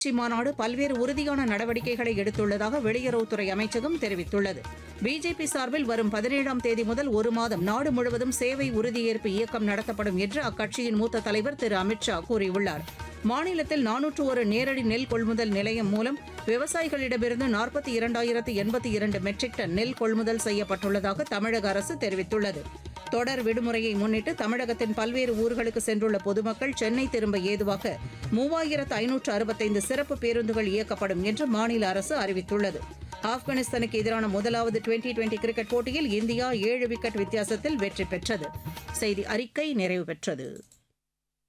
உச்சி மாநாடு பல்வேறு உறுதியான நடவடிக்கைகளை எடுத்துள்ளதாக வெளியுறவுத்துறை அமைச்சகம் தெரிவித்துள்ளது பிஜேபி சார்பில் வரும் பதினேழாம் தேதி முதல் ஒரு மாதம் நாடு முழுவதும் சேவை உறுதியேற்பு இயக்கம் நடத்தப்படும் என்று அக்கட்சியின் மூத்த தலைவர் திரு அமித்ஷா கூறியுள்ளார் மாநிலத்தில் நானூற்று ஒரு நேரடி நெல் கொள்முதல் நிலையம் மூலம் விவசாயிகளிடமிருந்து நாற்பத்தி இரண்டாயிரத்து எண்பத்தி இரண்டு மெட்ரிக் டன் நெல் கொள்முதல் செய்யப்பட்டுள்ளதாக தமிழக அரசு தெரிவித்துள்ளது தொடர் விடுமுறையை முன்னிட்டு தமிழகத்தின் பல்வேறு ஊர்களுக்கு சென்றுள்ள பொதுமக்கள் சென்னை திரும்ப ஏதுவாக மூவாயிரத்து ஐநூற்று அறுபத்தைந்து சிறப்பு பேருந்துகள் இயக்கப்படும் என்று மாநில அரசு அறிவித்துள்ளது ஆப்கானிஸ்தானுக்கு எதிரான முதலாவது டுவெண்டி டுவெண்டி கிரிக்கெட் போட்டியில் இந்தியா ஏழு விக்கெட் வித்தியாசத்தில் வெற்றி பெற்றது செய்தி அறிக்கை நிறைவு பெற்றது